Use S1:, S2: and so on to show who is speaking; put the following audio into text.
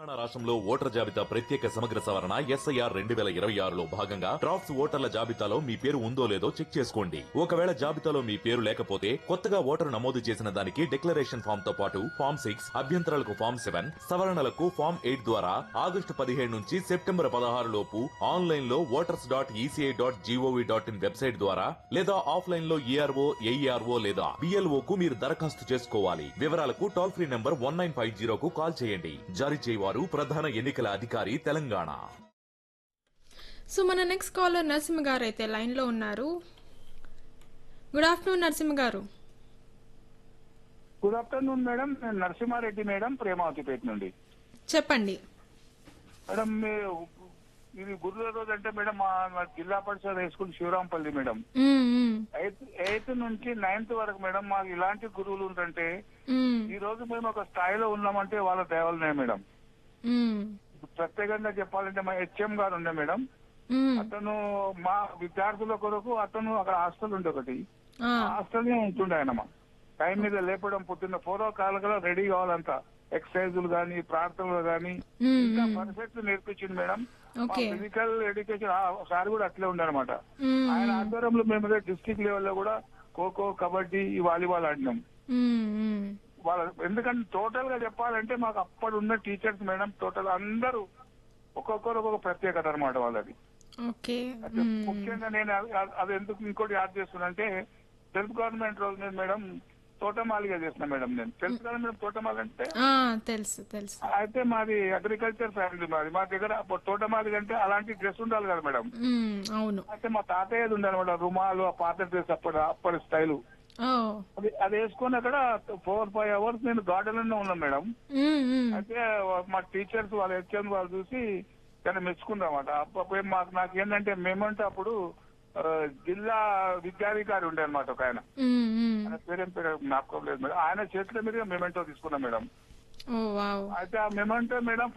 S1: తెలంగాణ రాష్ట్రంలో ఓటర్ జాబితా ప్రత్యేక సమగ్ర సవరణ ఎస్ఐఆర్ రెండు వేల ఇరవై ఆరులో భాగంగా డ్రాఫ్ట్స్ ఓటర్ల జాబితాలో మీ పేరు ఉందో లేదో చెక్ చేసుకోండి ఒకవేళ జాబితాలో మీ పేరు లేకపోతే కొత్తగా ఓటరు నమోదు చేసిన దానికి డిక్లరేషన్ ఫామ్ తో పాటు ఫామ్ సిక్స్ అభ్యంతరాలకు ఫామ్ సెవెన్ సవరణలకు ఫామ్ ఎయిట్ ద్వారా ఆగస్టు పదిహేడు నుంచి సెప్టెంబర్ పదహారు లోపు ఆన్లైన్ లో voters dot ECI dot G O V dot in website ద్వారా లేదా ఆఫ్లైన్ లో ఈఆర్ఓ ఏఈఆర్ఓ లేదా బిఎల్ఓ కు మీరు దరఖాస్తు చేసుకోవాలి వివరాలకు toll free number one nine five జీరోకు కాల్ చేయండి జారీ చేయవారు ప్రధాన ఎన్నికల అధికారి తెలంగాణ
S2: సో మన నెక్స్ట్ కాలర్ నరసింహ గారు అయితే లైన్లో ఉన్నారు గుడ్ ఆఫ్టర్నూన్ నరసింహ గారు
S3: గుడ్ ఆఫ్టర్నూన్ మేడం నేను నరసింహారెడ్డి మేడం ప్రేమావతిపేట నుండి
S2: చెప్పండి
S3: మేడం మీ- ఇది గురుల రోజు అంటే మేడం మా మా Zilla Parishad high school Shivarampalli madam
S2: మ్మ్, మ్మ్,
S3: ఎయిత్ ఎయిత్ నుంచి నైన్త్ వరకు మేడం మాకు ఇలాంటి గురువులు ఉంటుంటే
S2: మ్మ్,
S3: ఈ రోజు మేము ఒక స్థాయిలో ఉన్నామంటే వాళ్ళ దేవలనే మేడం
S2: మ్మ్,
S3: ప్రత్యేకంగా చెప్పాలంటే మా హెచ్ఎం గారు ఉండే మేడం
S2: మ్మ్.
S3: అతను మా విద్యార్థుల కొరకు అతను అక్కడ హాస్టల్ ఉండే ఒకటి
S2: ఆ,
S3: హాస్టల్ ఉంటుండే ఆయన మా టైం మీద లేపడం పొద్దున్న పూర్వ కాలంలో రెడీ కావాలంతా ఎక్సర్సైజులు గాని ప్రార్థనలు గాని
S2: మ్మ్,
S3: ఇంకా
S2: మ్మ్.
S3: పర్ఫెక్ట్ నేర్పించింది madam
S2: okay
S3: physical education sir కూడా అట్లే ఉండనమాట
S2: మ్మ్,
S3: ఆయన ఆధ్వర్యంలో మేము డిస్ట్రిక్ట్ లెవెల్లో కూడా ఖోఖో కబడ్డీ ఈ వాలీబాల్ ఆడినాం
S2: మ్మ్, మ్మ్.
S3: వాళ్ళ ఎందుకంటే టోటల్ గా చెప్పాలంటే మాకు అప్పుడు ఉన్న టీచర్స్ మేడం టోటల్ అందరూ ఒక్కొక్కరు ఒక్కొక్క ప్రత్యేకత అనమాట వాళ్ళది
S2: ఓకే
S3: అయితే
S2: మ్మ్.
S3: ముఖ్యంగా నేను అది- అది- అది ఎందుకు ఇంకోటి యాడ్ చేస్తున్నా సెల్ఫ్ గవర్నమెంట్ రోజు నేను మేడం తోటమాలిగా చేసిన మేడం నేను తెలుసు కదా మేడం తోటమాలి అంటే
S2: ఆ, తెలుసు తెలుసు
S3: అయితే మాది అగ్రికల్చర్ ఫ్యామిలీ మాది మా దగ్గర అప్పుడు తోటమాలి అంటే అలాంటి డ్రెస్ ఉండాలి కదా మేడం
S2: మ్మ్, అవును
S3: అయితే మా తాతయ్యది ఉండే అనమాట రుమాలు ఆ పాత డ్రెస్ అప్పటి అప్పటి స్టైల్
S2: ఓ
S3: అది అది వేసుకొని అక్కడ ఫోర్ ఫైవ్ అవర్స్ నేను గార్డెన్ లోనే ఉన్నాను మేడం
S2: మ్మ్, మ్మ్.
S3: అయితే మా టీచర్స్ వాళ్ళ హెచ్ఎం వాళ్ళు చూసి కానీ మెచ్చుకున్నారన్నమాట అప్పుడు మాకు నాకు ఏంటంటే మేమంటే అప్పుడు ఆ, జిల్లా విద్యాధికారి ఉండే అనమాట ఒక ఆయన
S2: మ్మ్, మ్మ్.
S3: ఆయన పేరేం పేరు జ్ఞాపకం లేదు మేడం ఆయన చేతుల మీదుగా మేమెంటో తీసుకున్నాం మేడం
S2: ఓ వావ్
S3: అయితే ఆ మెమెంటో మేడం